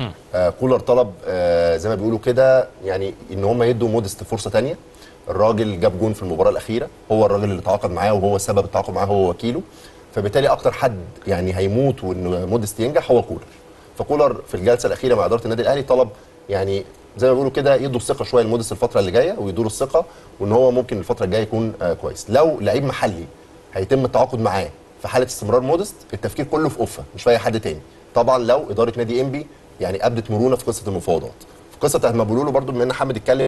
Speaker 3: آه كولر طلب آه زي ما بيقولوا كده يعني ان هم يدوا مودست فرصه تانية الراجل جاب جون في المباراه الاخيره هو الراجل اللي تعاقد معاه وهو سبب التعاقد معاه هو وكيله فبالتالي اكتر حد يعني هيموت وان مودست ينجح هو كولر فكولر في الجلسه الاخيره مع اداره النادي الاهلي طلب يعني زي ما بيقولوا كده يدوا الثقه شويه لمودست الفتره اللي جايه ويدوا له الثقه وان هو ممكن الفتره الجايه يكون آه كويس لو لعيب محلي هيتم التعاقد معاه في حاله استمرار مودست التفكير كله في اوفا مش في اي حد تاني طبعا لو اداره نادي انبي يعني ابدت مرونه في قصه المفاوضات في القصه بتاعت مابولولو برضو بما ان حمد اتكلم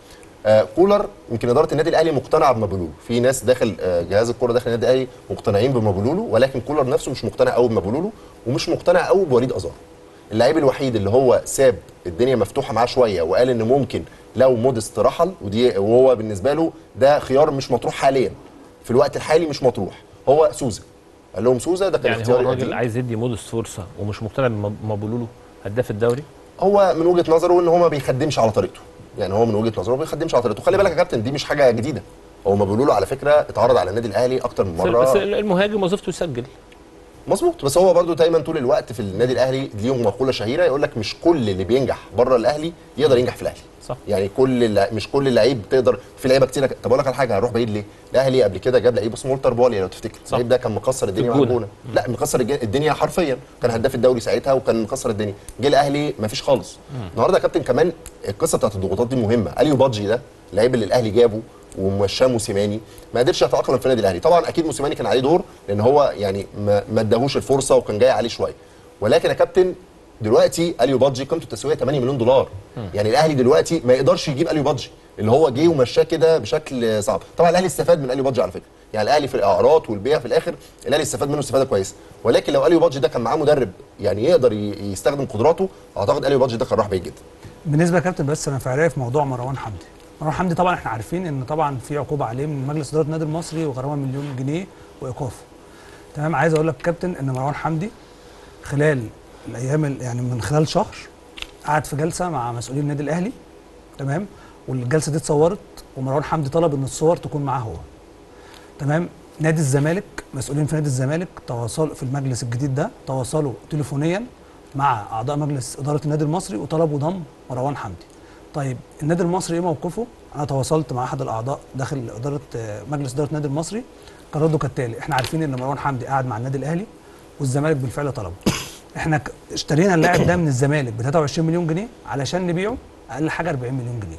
Speaker 3: آه كولر يمكن اداره النادي الاهلي مقتنعه بمابولولو في ناس داخل آه جهاز الكوره داخل النادي الاهلي مقتنعين بمابولولو ولكن كولر نفسه مش مقتنع قوي بمابولولو ومش مقتنع قوي بوليد ازار اللعيب الوحيد اللي هو ساب الدنيا مفتوحه معاه شويه وقال ان ممكن لو مودست رحل ودي وهو بالنسبه له ده خيار مش مطروح حاليا في الوقت الحالي مش مطروح هو سوزا قال لهم سوزا ده كان
Speaker 1: يعني هو
Speaker 3: اختياري
Speaker 1: الراجل
Speaker 3: القديم.
Speaker 1: عايز يدي مودست فرصه ومش مقتنع بمابولولو هداف الدوري
Speaker 3: هو من وجهه نظره ان هو ما بيخدمش على طريقته يعني هو من وجهه نظره ما بيخدمش على طريقته خلي بالك يا كابتن دي مش حاجه جديده هو ما بيقولوا له على فكره اتعرض على النادي الاهلي اكتر من
Speaker 1: بس-
Speaker 3: مره
Speaker 1: بس المهاجم وظيفته يسجل
Speaker 3: مظبوط بس هو برضو دايما طول الوقت في النادي الاهلي ليهم مقوله شهيره يقول لك مش كل اللي بينجح بره الاهلي يقدر ينجح في الاهلي
Speaker 1: صح.
Speaker 3: يعني كل اللع- مش كل اللعيب تقدر في لعيبه كتير طب اقول لك على حاجه هروح بعيد ليه الاهلي قبل كده جاب لعيب اسمه والتر بولي لو تفتكر
Speaker 1: صح.
Speaker 3: اللعيب ده كان مكسر الدنيا مع
Speaker 1: الجونة.
Speaker 3: الجونه لا مكسر الج- الدنيا حرفيا كان هداف الدوري ساعتها وكان مكسر الدنيا جه الاهلي مفيش خالص النهارده يا كابتن كمان القصه بتاعت الضغوطات دي مهمه اليو بادجي ده اللعيب اللي الاهلي جابه ومشاه موسيماني ما قدرش يتاقلم في النادي الاهلي طبعا اكيد موسيماني كان عليه دور لان هو يعني ما ما اداهوش الفرصه وكان جاي عليه شويه ولكن يا كابتن دلوقتي اليو بادجي قيمته التسويقيه 8 مليون دولار يعني الاهلي دلوقتي ما يقدرش يجيب اليو بادجي اللي هو جه ومشاه كده بشكل صعب طبعا الاهلي استفاد من اليو بادجي على فكره يعني الاهلي في الاعراض والبيع في الاخر الاهلي استفاد منه استفاده كويسه ولكن لو اليو بادجي ده كان معاه مدرب يعني يقدر ي- يستخدم قدراته اعتقد اليو بادجي ده كان راح بعيد جدا
Speaker 2: بالنسبه يا كابتن بس انا فعليا في موضوع مروان حمدي مروان حمدي طبعا احنا عارفين ان طبعا في عقوبه عليه من مجلس اداره النادي المصري وغرامه مليون جنيه وايقاف تمام عايز اقول لك كابتن ان مروان حمدي خلال الايام ال- يعني من خلال شهر قعد في جلسه مع مسؤولين النادي الاهلي تمام والجلسه دي اتصورت ومروان حمدي طلب ان الصور تكون معاه هو تمام نادي الزمالك مسؤولين في نادي الزمالك تواصلوا في المجلس الجديد ده تواصلوا تليفونيا مع اعضاء مجلس اداره النادي المصري وطلبوا ضم مروان حمدي طيب النادي المصري ايه موقفه انا تواصلت مع احد الاعضاء داخل اداره آه، مجلس اداره النادي المصري كان رده كالتالي احنا عارفين ان مروان حمدي قاعد مع النادي الاهلي والزمالك بالفعل طلبه احنا ك- اشترينا اللاعب ده من الزمالك ب 23 مليون جنيه علشان نبيعه اقل حاجه 40 مليون جنيه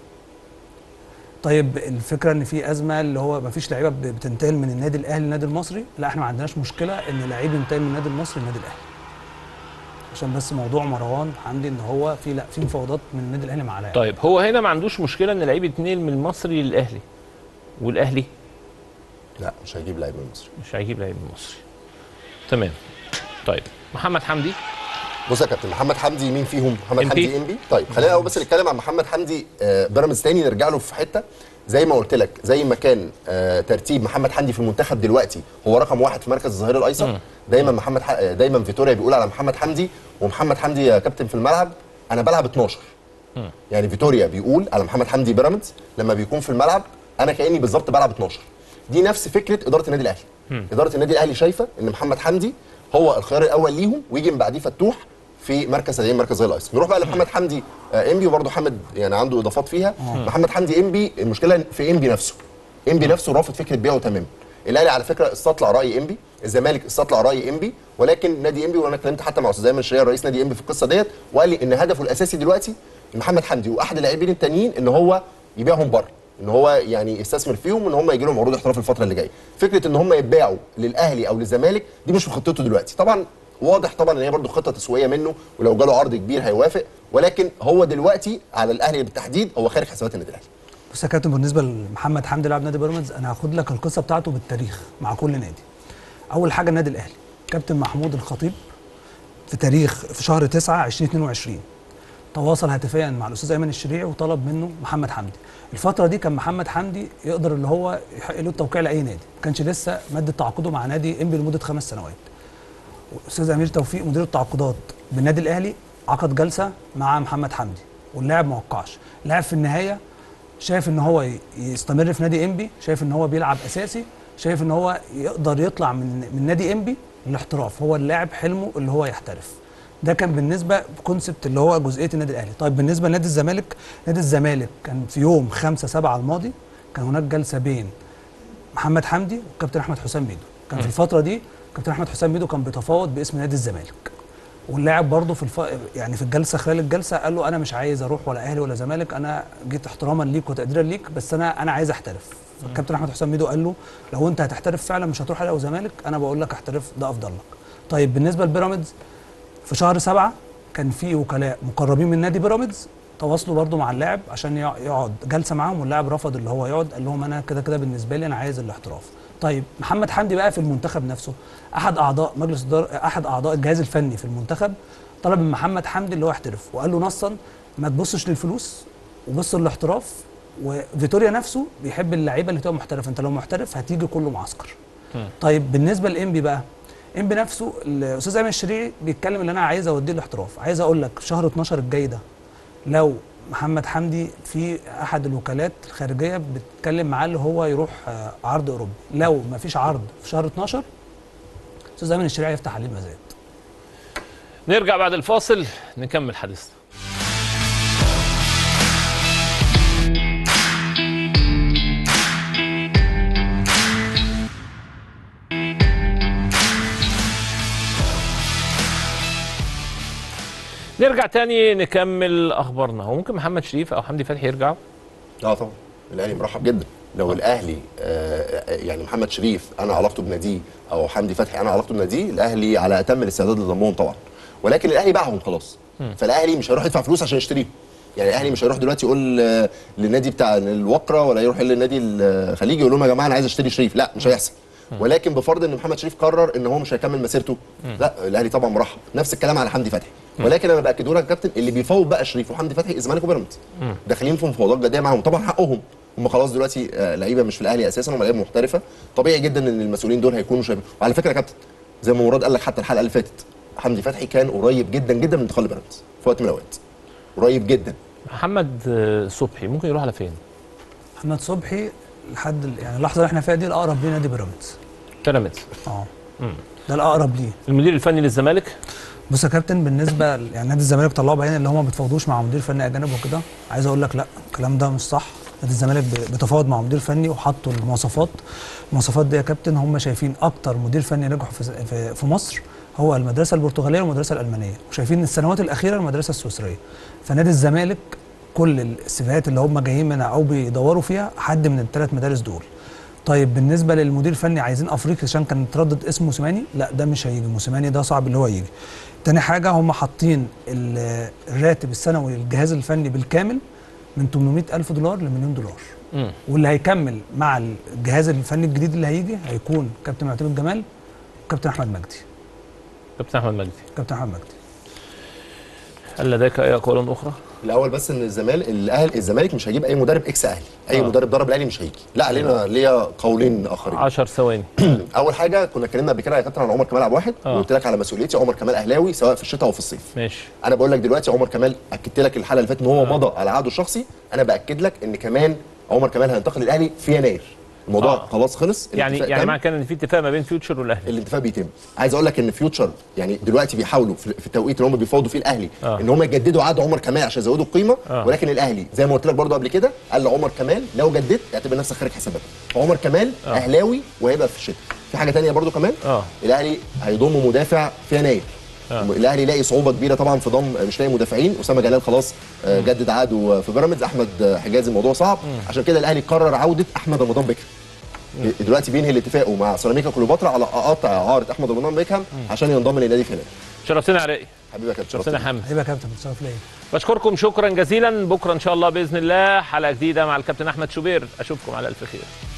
Speaker 2: طيب الفكره ان في ازمه اللي هو ما فيش لعيبه ب- بتنتقل من النادي الاهلي للنادي المصري لا احنا ما عندناش مشكله ان لعيب ينتقل من النادي المصري للنادي الاهلي عشان بس موضوع مروان حمدي ان هو في لا في مفاوضات من النادي الاهلي مع لاعب
Speaker 1: طيب هو هنا ما عندوش مشكله ان لعيب يتنقل من المصري للاهلي والاهلي
Speaker 3: لا مش هيجيب لعيب من مصر
Speaker 1: مش هيجيب لعيب من المصري تمام طيب محمد حمدي
Speaker 3: بص يا كابتن محمد حمدي مين فيهم محمد
Speaker 1: إمبي.
Speaker 3: حمدي انبي طيب خلينا الاول بس نتكلم عن محمد حمدي آه، بيراميدز تاني نرجع له في حته زي ما قلت لك زي ما كان آه، ترتيب محمد حمدي في المنتخب دلوقتي هو رقم واحد في مركز الظهير الايسر دايما محمد ح... آه، دايما فيتوريا بيقول على محمد حمدي ومحمد حمدي يا كابتن في الملعب انا بلعب 12 يعني فيتوريا بيقول على محمد حمدي بيراميدز لما بيكون في الملعب انا كاني بالظبط بلعب 12 دي نفس فكره اداره النادي الاهلي اداره النادي الاهلي شايفه ان محمد حمدي هو الخيار الاول ليهم ويجي من بعديه فتوح في مركز تدعيم مركز زي الايسر نروح بقى لمحمد حمدي آه، انبي وبرده حمد يعني عنده اضافات فيها محمد حمدي انبي المشكله في انبي نفسه انبي نفسه رافض فكره بيعه تماما الاهلي على فكره استطلع راي انبي الزمالك استطلع راي انبي ولكن نادي انبي وانا اتكلمت حتى مع استاذ ايمن الشريعه رئيس نادي انبي في القصه ديت وقال لي ان هدفه الاساسي دلوقتي إن محمد حمدي واحد اللاعبين التانيين ان هو يبيعهم بره ان هو يعني يستثمر فيهم ان هم يجي لهم عروض احتراف الفتره اللي جايه فكره ان هم يتباعوا للاهلي او للزمالك دي مش في خطته دلوقتي طبعا واضح طبعا ان هي برضه خطه تسويقيه منه ولو جاله عرض كبير هيوافق ولكن هو دلوقتي على الاهلي بالتحديد هو خارج حسابات النادي الاهلي
Speaker 2: بص يا كابتن بالنسبه لمحمد حمدي لاعب نادي بيراميدز انا هاخد لك القصه بتاعته بالتاريخ مع كل نادي اول حاجه النادي الاهلي كابتن محمود الخطيب في تاريخ في شهر 9 2022 تواصل هاتفيا مع الاستاذ ايمن الشريعي وطلب منه محمد حمدي الفتره دي كان محمد حمدي يقدر اللي هو يحق له التوقيع لاي نادي ما كانش لسه ماده تعاقده مع نادي انبي لمده خمس سنوات الاستاذ امير توفيق مدير التعاقدات بالنادي الاهلي عقد جلسه مع محمد حمدي واللاعب ما وقعش اللاعب في النهايه شايف ان هو ي- يستمر في نادي انبي شايف ان هو بيلعب اساسي شايف ان هو يقدر يطلع من من نادي انبي للاحتراف هو اللاعب حلمه اللي هو يحترف ده كان بالنسبه بكونسبت اللي هو جزئيه النادي الاهلي طيب بالنسبه لنادي الزمالك نادي الزمالك كان في يوم 5 7 الماضي كان هناك جلسه بين محمد حمدي والكابتن احمد حسام ميدو كان في الفتره دي كابتن احمد حسام ميدو كان بيتفاوض باسم نادي الزمالك واللاعب برضه في الف... يعني في الجلسه خلال الجلسه قال له انا مش عايز اروح ولا اهلي ولا زمالك انا جيت احتراما ليك وتقديرا ليك بس انا انا عايز احترف الكابتن احمد حسام ميدو قال له لو انت هتحترف فعلا مش هتروح اهلي او زمالك انا بقول لك احترف ده افضل لك طيب بالنسبه لبيراميدز في شهر سبعة كان في وكلاء مقربين من نادي بيراميدز تواصلوا برضو مع اللاعب عشان يع- يقعد جلسه معاهم واللاعب رفض اللي هو يقعد قال لهم انا كده كده بالنسبه لي انا عايز الاحتراف طيب محمد حمدي بقى في المنتخب نفسه احد اعضاء مجلس إدارة احد اعضاء الجهاز الفني في المنتخب طلب من محمد حمدي اللي هو يحترف وقال له نصا ما تبصش للفلوس وبص للاحتراف وفيتوريا نفسه بيحب اللعيبه اللي تبقى محترف انت لو محترف هتيجي كله معسكر طيب بالنسبه لانبي بقى انبي نفسه الاستاذ ايمن الشريعي بيتكلم ان انا عايز اوديه الاحتراف عايز اقول لك شهر 12 الجاي ده لو محمد حمدي في احد الوكالات الخارجيه بتتكلم معاه اللي هو يروح آه، عرض اوروبي لو ما فيش عرض في شهر 12 استاذ ايمن الشريعي يفتح عليه المزاد
Speaker 1: نرجع بعد الفاصل نكمل حديثنا نرجع تاني نكمل اخبارنا هو ممكن محمد شريف او حمدي فتحي يرجعوا
Speaker 3: اه طبعا الاهلي مرحب جدا لو الاهلي آه يعني محمد شريف انا علاقته بناديه او حمدي فتحي انا علاقته بناديه الاهلي على اتم الاستعداد لضمهم طبعا ولكن الاهلي باعهم خلاص فالاهلي مش هيروح يدفع فلوس عشان يشتريهم يعني الاهلي مش هيروح دلوقتي يقول آه، للنادي بتاع الوقره ولا يروح للنادي الخليجي يقول لهم يا جماعه انا عايز اشتري شريف لا مش هيحصل ولكن بفرض ان محمد شريف قرر ان هو مش هيكمل مسيرته لا الاهلي طبعا مرحب نفس الكلام على حمدي فتحي ولكن انا باكده لك يا كابتن اللي بيفاوض بقى شريف وحمدي فتحي الزمالك وبيراميدز داخلين في مفاوضات جديه معاهم طبعا حقهم هم خلاص دلوقتي آه، لعيبه مش في الاهلي اساسا هم لعيبه محترفه طبيعي جدا ان المسؤولين دول هيكونوا شايفين وعلى فكره يا كابتن زي ما مراد قال لك حتى الحلقه اللي فاتت حمدي فتحي كان قريب جدا جدا من انتقال لبيراميدز في وقت من الاوقات قريب جدا
Speaker 1: محمد آه، صبحي ممكن يروح على فين
Speaker 2: محمد صبحي لحد ال- يعني اللحظه اللي احنا فيها دي الاقرب ليه نادي بيراميدز
Speaker 1: بيراميدز
Speaker 2: اه ده الاقرب ليه
Speaker 1: المدير الفني للزمالك
Speaker 2: بص يا كابتن بالنسبه ل- يعني نادي الزمالك طلعوا بيان اللي هم ما بيتفاوضوش مع مدير فني اجانب وكده عايز اقول لك لا الكلام ده مش صح نادي الزمالك ب- بيتفاوض مع مدير فني وحطوا المواصفات المواصفات دي يا كابتن هم شايفين اكتر مدير فني نجحوا في, في, في مصر هو المدرسه البرتغاليه والمدرسه الالمانيه وشايفين السنوات الاخيره المدرسه السويسريه فنادي الزمالك كل السيفيهات اللي هم جايين منها او بيدوروا فيها حد من الثلاث مدارس دول طيب بالنسبه للمدير الفني عايزين افريقيا عشان كان تردد اسم موسيماني لا ده مش هيجي موسيماني ده صعب اللي هو يجي تاني حاجه هم حاطين ال- الراتب السنوي للجهاز الفني بالكامل من 800 الف دولار لمليون دولار
Speaker 1: مم.
Speaker 2: واللي هيكمل مع الجهاز الفني الجديد اللي هيجي هيكون كابتن معتمد جمال وكابتن احمد مجدي
Speaker 1: كابتن احمد مجدي
Speaker 2: كابتن احمد مجدي
Speaker 1: هل لديك اي اقوال اخرى
Speaker 3: الاول بس ان الزمالك الاهلي الزمالك مش هيجيب اي مدرب اكس اهلي اي
Speaker 1: آه.
Speaker 3: مدرب درب الاهلي مش هيجي لا علينا ليا قولين اخرين
Speaker 1: 10 ثواني
Speaker 3: اول حاجه كنا اتكلمنا قبل كده يا كابتن عن عمر كمال عبد الواحد
Speaker 1: آه.
Speaker 3: وقلت لك على مسؤوليتي عمر كمال اهلاوي سواء في الشتاء او في الصيف
Speaker 1: ماشي
Speaker 3: انا بقول لك دلوقتي عمر كمال اكدت لك الحلقه اللي فاتت ان هو مضى على عقده الشخصي انا باكد لك ان كمان عمر كمال هينتقل للاهلي في يناير الموضوع
Speaker 1: آه.
Speaker 3: آه. خلاص خلص
Speaker 1: يعني
Speaker 3: الاتفاق
Speaker 1: يعني
Speaker 3: تم.
Speaker 1: معنى كده ان في اتفاق ما بين فيوتشر والاهلي
Speaker 3: الاتفاق بيتم عايز اقول لك ان فيوتشر يعني دلوقتي بيحاولوا في في التوقيت اللي هم بيفاوضوا فيه الاهلي
Speaker 1: آه.
Speaker 3: ان هم يجددوا عقد عمر كمال عشان يزودوا القيمه
Speaker 1: آه.
Speaker 3: ولكن الاهلي زي ما قلت لك برضه قبل كده قال لعمر كمال لو جددت اعتبر نفسك خارج حساباتك فعمر كمال
Speaker 1: آه.
Speaker 3: اهلاوي وهيبقى في الشتاء في حاجه تانية برضه كمان
Speaker 1: اه
Speaker 3: الاهلي هيضم مدافع في يناير
Speaker 1: آه.
Speaker 3: الاهلي يلاقي صعوبه كبيره طبعا في ضم مش لاقي مدافعين اسامه جلال خلاص آه، جدد عقده في بيراميدز احمد آه، حجازي الموضوع صعب عشان كده الاهلي قرر عوده احمد رمضان بكر دلوقتي بينهي اتفاقه مع سيراميكا كليوباترا على قطع عارض احمد رمضان بيكهام عشان ينضم للنادي في يناير
Speaker 1: شرفتنا يا رائي
Speaker 3: حبيبي يا كابتن
Speaker 1: شرفتنا يا حمد
Speaker 2: هيبقى يا كابتن بتشرف ليا
Speaker 1: بشكركم شكرا جزيلا بكره ان شاء الله باذن الله حلقه جديده مع الكابتن احمد شوبير اشوفكم على الف خير